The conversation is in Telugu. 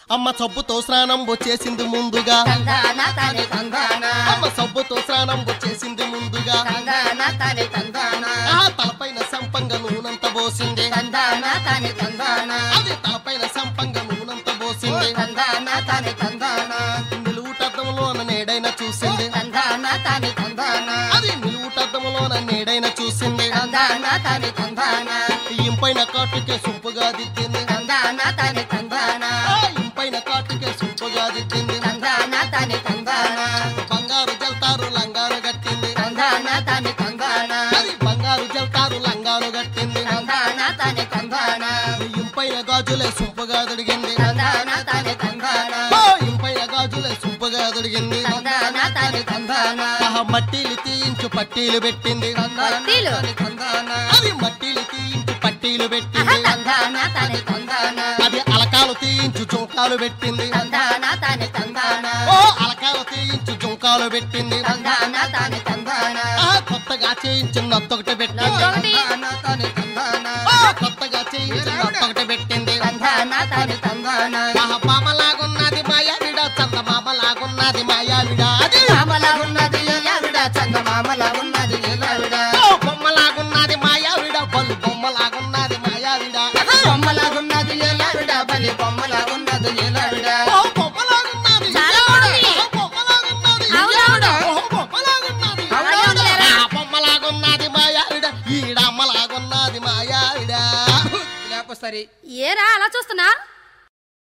అమ్మ సబ్బుతో స్నానం వచ్చేసింది ముందుగా తందాన తని తందాన అమ్మ సబ్బుతో స్నానం వచ్చేసింది ముందుగా తందాన తని తందాన ఆ తలపైన సంపంగ నూనంత పోసింది తందాన తని తందాన అది తలపైన సంపంగ నూనంత పోసింది తందాన తని తందాన నిలువుటద్దంలోన నేడైన చూసింది తందాన తని తందాన అది నిలువుటద్దంలోన నేడైన చూసింది తందాన తని తందాన ఇంపైన కాటుకే సొంపుగా దిద్దింది తందాన తని తందాన ఆ ఇంపైన కాటుకే సొంపుగా దిద్దింది తందాన తని తందాన బంగారు జల్తారు లంగాను గట్టింది తందాన తని తందాన అది బంగారు జల్తారు లంగాను గట్టింది తందాన తని తందాన ఇంపైన గాజులే సొంపుగా దొడిగింది తందాన తని తందాన ఆ ఇంపైన గాజులే సొంపుగా దొడిగింది తందాన తని తందాన ఆహా మట్టీలు తీయించు పట్టీలు పెట్టింది పట్టీలు. తని తందాన. అది మట్టీలు తీయించు పట్టీలు ఆహా, పెట్టింది తందాన తని తందాన అది అలకాలు తీయించు జుంకాలు పెట్టింది తందాన తని తందాన ఓ అలకాలు తీయించు జుంకాలు పెట్టింది తందాన తని తందాన ఆ కొత్తగా చేయించిన నత్తొకటి పెట్టింది నత్తొకటి. ఓ కొత్తగా చేయించిన నత్తొకటి పెట్టింది తందాన తని తందాన ఆహా పామలాగున్నది మాయావిడ చంద మామలాగున్నది మాయావిడ అది మామలా ఉన్నది ఆవిడ చందమామలా ఉన్నది ఈలావిడ ఓ బొమ్మలాగున్నది మాయావిడ బలు బొమ్మలాగున్నది మాయావిడ బొమ్మలాగున్నది ఈలావిడ బలి బొమ్మలాగున్నది ఈలావిడ ఓ బొమ్మలాగున్నది చాలా బాగుంది. ఓ బొమ్మలాగున్నది అవునవును. ఓ బొమ్మలాగున్నది అవునవునులేరా. ఆ బొమ్మలాగున్నది మాయావిడ ఈడమ్మలాగున్నది మాయావిడ లేకపోతే సరే ఏరా అలా చూస్తున్నా